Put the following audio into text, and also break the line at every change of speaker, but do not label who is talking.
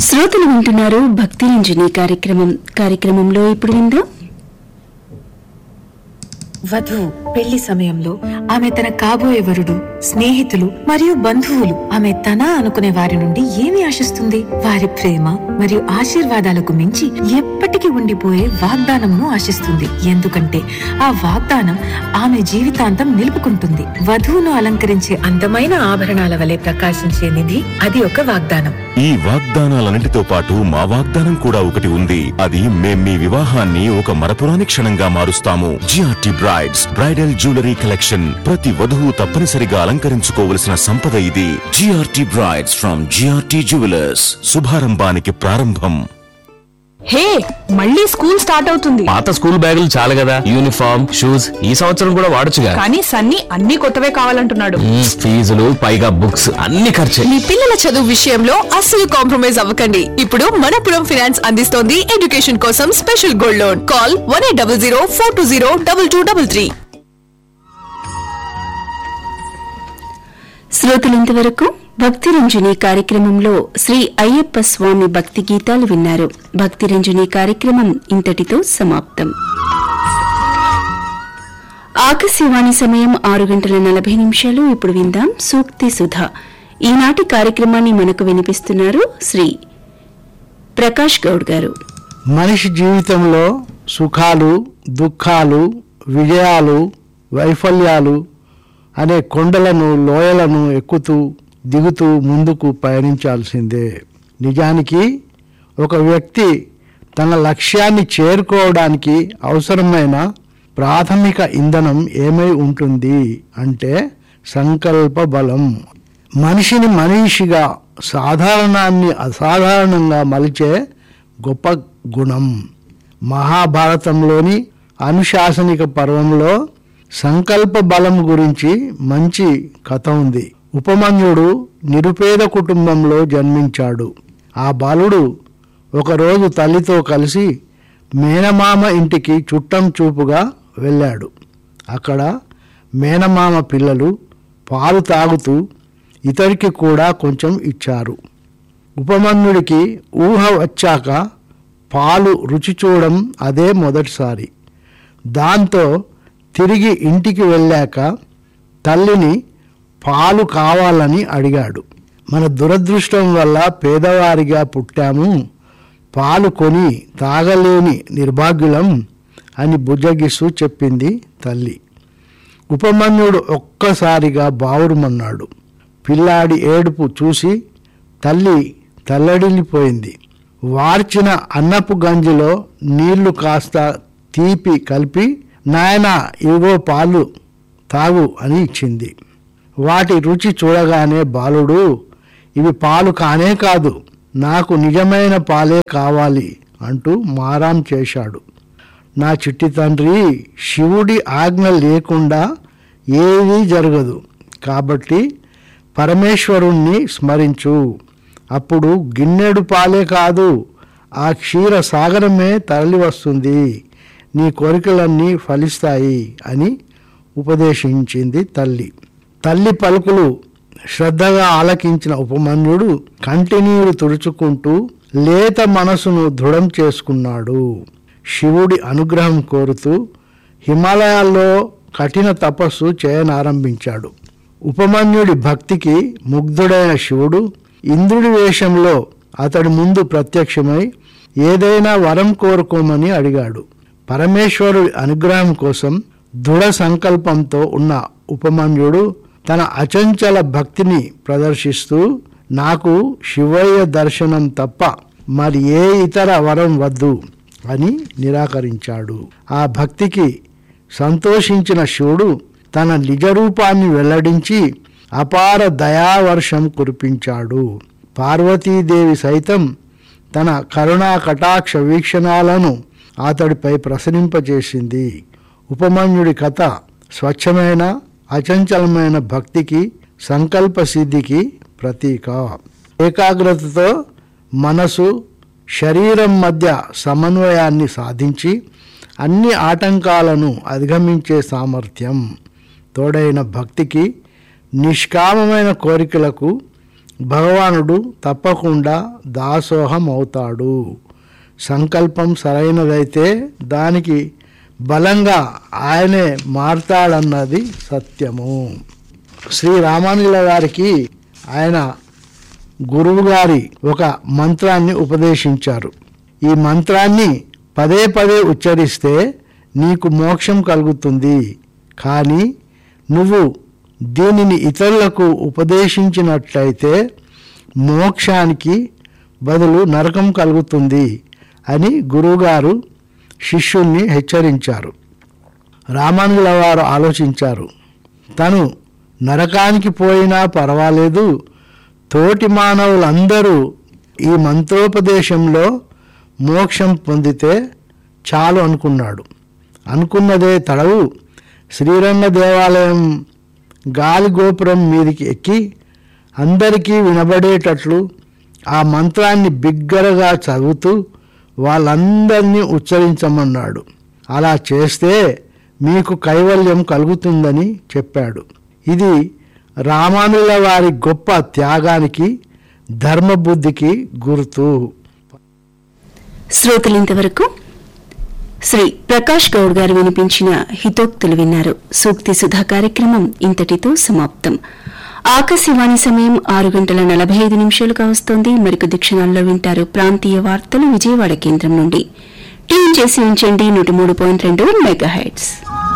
శ్రోతలు వింటున్నారు భక్తి రంజని కార్యక్రమం కార్యక్రమంలో ఇప్పుడు విందాం
వధువు పెళ్లి సమయంలో ఆమె తన కాబోయే వరుడు స్నేహితులు మరియు బంధువులు ఆమె తన అనుకునే వారి నుండి ఏమి ఆశిస్తుంది వారి ప్రేమ మరియు ఆశీర్వాదాలకు మించి ఎప్పటికీ ఉండిపోయే వాగ్దానంను ఆశిస్తుంది ఎందుకంటే ఆ వాగ్దానం ఆమె జీవితాంతం నిలుపుకుంటుంది వధువును అలంకరించే అందమైన ఆభరణాల వలె ప్రకాశించే నిధి అది ఒక వాగ్దానం
ఈ వాగ్దానాలన్నిటితో పాటు మా వాగ్దానం కూడా ఒకటి ఉంది అది మేం మీ వివాహాన్ని ఒక మరపురాని క్షణంగా మారుస్తాము GRT brides bridal jewellery collection ప్రతి వధువు తప్పనిసరిగా అలంకరించుకోవలసిన సంపద ఇది GRT brides from GRT jewellers శుభారంభానికి ప్రారంభం
హే మళ్ళీ స్కూల్ స్టార్ట్ అవుతుంది
పాత స్కూల్ బ్యాగులు చాలు కదా యూనిఫామ్ షూస్ ఈ సంవత్సరం కూడా వాడొచ్చుగా
కానీ సన్నీ అన్ని కొత్తవే కావాలంటున్నాడు
మ్మ్, ఫీజులు పైగా బుక్స్ అన్ని ఖర్చే
మీ పిల్లల చదువు విషయంలో అస్సలు కాంప్రమైజ్ అవ్వకండి ఇప్పుడు మనపురం ఫైనాన్స్ అందిస్తోంది ఎడ్యుకేషన్ కోసం special gold loan call one eight double zero four two zero double two double three
శ్రోతలు ఇంతవరకు భక్తి రంజని కార్యక్రమంలో శ్రీ అయ్యప్ప స్వామి భక్తి గీతాలు విన్నారు భక్తి రంజని కార్యక్రమం ఇంతటితో సమాప్తం ఆకాశవాణి సమయం ఆరు గంటల నలభై నిమిషాలు ఇప్పుడు విందాం సూక్తి సుధ ఈనాటి కార్యక్రమాన్ని మనకు వినిపిస్తున్నారు శ్రీ ప్రకాష్ గౌడ్ గారు
మనిషి జీవితంలో సుఖాలు దుఃఖాలు విజయాలు వైఫల్యాలు అనే కొండలను లోయలను ఎక్కుతూ దిగుతూ ముందుకు పయనించాల్సిందే నిజానికి ఒక వ్యక్తి తన లక్ష్యాన్ని చేరుకోవడానికి అవసరమైన ప్రాథమిక ఇంధనం ఏమై ఉంటుంది అంటే సంకల్ప బలం మనిషిని మనిషిగా సాధారణాన్ని అసాధారణంగా మలిచే గొప్ప గుణం మహాభారతంలోని అనుశాసనిక పర్వంలో సంకల్ప బలం గురించి మంచి కథ ఉంది ఉపమన్యుడు నిరుపేద కుటుంబంలో జన్మించాడు ఆ బాలుడు ఒకరోజు తల్లితో కలిసి మేనమామ ఇంటికి చుట్టం చూపుగా వెళ్ళాడు అక్కడ మేనమామ పిల్లలు పాలు తాగుతూ ఇతరికి కూడా కొంచెం ఇచ్చారు ఉపమన్యుడికి ఊహ వచ్చాక పాలు రుచి చూడడం అదే మొదటిసారి దాంతో తిరిగి ఇంటికి వెళ్ళాక తల్లిని పాలు కావాలని అడిగాడు మన దురదృష్టం వల్ల పేదవారిగా పుట్టాము పాలు కొని తాగలేని నిర్భాగ్యులం అని బుజ్జగిస్తూ చెప్పింది తల్లి ఉపమన్యుడు ఒక్కసారిగా బావురుమన్నాడు పిల్లాడి ఏడుపు చూసి తల్లి తల్లడిల్లిపోయింది వార్చిన అన్నపు గంజిలో నీళ్లు కాస్త తీపి కలిపి నాయనా ఇవో పాలు తాగు అని ఇచ్చింది వాటి రుచి చూడగానే బాలుడు ఇవి పాలు కానే కాదు నాకు నిజమైన పాలే కావాలి అంటూ మారాం చేశాడు నా చిట్టి తండ్రి శివుడి ఆజ్ఞ లేకుండా ఏదీ జరగదు కాబట్టి పరమేశ్వరుణ్ణి స్మరించు అప్పుడు గిన్నెడు పాలే కాదు ఆ క్షీర సాగరమే తరలి వస్తుంది నీ కోరికలన్నీ ఫలిస్తాయి అని ఉపదేశించింది తల్లి తల్లి పలుకులు శ్రద్ధగా ఆలకించిన ఉపమన్యుడు కంటినీరు తుడుచుకుంటూ లేత మనసును దృఢం చేసుకున్నాడు శివుడి అనుగ్రహం కోరుతూ హిమాలయాల్లో కఠిన తపస్సు చేయనారంభించాడు ఉపమన్యుడి భక్తికి ముగ్ధుడైన శివుడు ఇంద్రుడి వేషంలో అతడి ముందు ప్రత్యక్షమై ఏదైనా వరం కోరుకోమని అడిగాడు పరమేశ్వరుడి అనుగ్రహం కోసం దృఢ సంకల్పంతో ఉన్న ఉపమన్యుడు తన అచంచల భక్తిని ప్రదర్శిస్తూ నాకు శివయ్య దర్శనం తప్ప మరి ఏ ఇతర వరం వద్దు అని నిరాకరించాడు ఆ భక్తికి సంతోషించిన శివుడు తన నిజరూపాన్ని వెల్లడించి అపార దయావర్షం కురిపించాడు పార్వతీదేవి సైతం తన కరుణా కటాక్ష వీక్షణాలను అతడిపై ప్రసరింపజేసింది ఉపమన్యుడి కథ స్వచ్ఛమైన అచంచలమైన భక్తికి సంకల్ప సిద్ధికి ప్రతీక ఏకాగ్రతతో మనసు శరీరం మధ్య సమన్వయాన్ని సాధించి అన్ని ఆటంకాలను అధిగమించే సామర్థ్యం తోడైన భక్తికి నిష్కామమైన కోరికలకు భగవానుడు తప్పకుండా దాసోహం అవుతాడు సంకల్పం సరైనదైతే దానికి బలంగా ఆయనే మారతాడన్నది సత్యము శ్రీ రామానుజుల గారికి ఆయన గురువు గారి ఒక మంత్రాన్ని ఉపదేశించారు ఈ మంత్రాన్ని పదే పదే ఉచ్చరిస్తే నీకు మోక్షం కలుగుతుంది కానీ నువ్వు దీనిని ఇతరులకు ఉపదేశించినట్లయితే మోక్షానికి బదులు నరకం కలుగుతుంది అని గురువుగారు శిష్యుణ్ణి హెచ్చరించారు రామానుజుల వారు ఆలోచించారు తను నరకానికి పోయినా పర్వాలేదు తోటి మానవులందరూ ఈ మంత్రోపదేశంలో మోక్షం పొందితే చాలు అనుకున్నాడు అనుకున్నదే తడవు శ్రీరంగ దేవాలయం గాలి గోపురం మీదికి ఎక్కి అందరికీ వినబడేటట్లు ఆ మంత్రాన్ని బిగ్గరగా చదువుతూ వాళ్ళందరినీ ఉచ్చరించమన్నాడు అలా చేస్తే మీకు కైవల్యం కలుగుతుందని చెప్పాడు ఇది రామానుల వారి గొప్ప త్యాగానికి ధర్మబుద్ధికి గుర్తు
శ్రోతలింతవరకు శ్రీ ప్రకాష్ గౌడ్ గారు వినిపించిన హితోక్తులు విన్నారు సూక్తి సుధా కార్యక్రమం ఇంతటితో సమాప్తం ఆకాశవాణి సమయం ఆరు గంటల నలభై ఐదు నిమిషాలుగా వస్తోంది మరికొద్ది క్షణాల్లో వింటారు ప్రాంతీయ వార్తలు విజయవాడ కేంద్రం నుండి ట్యూన్ చేసి ఉంచండి నూట మూడు పాయింట్ రెండు మెగా హెడ్స్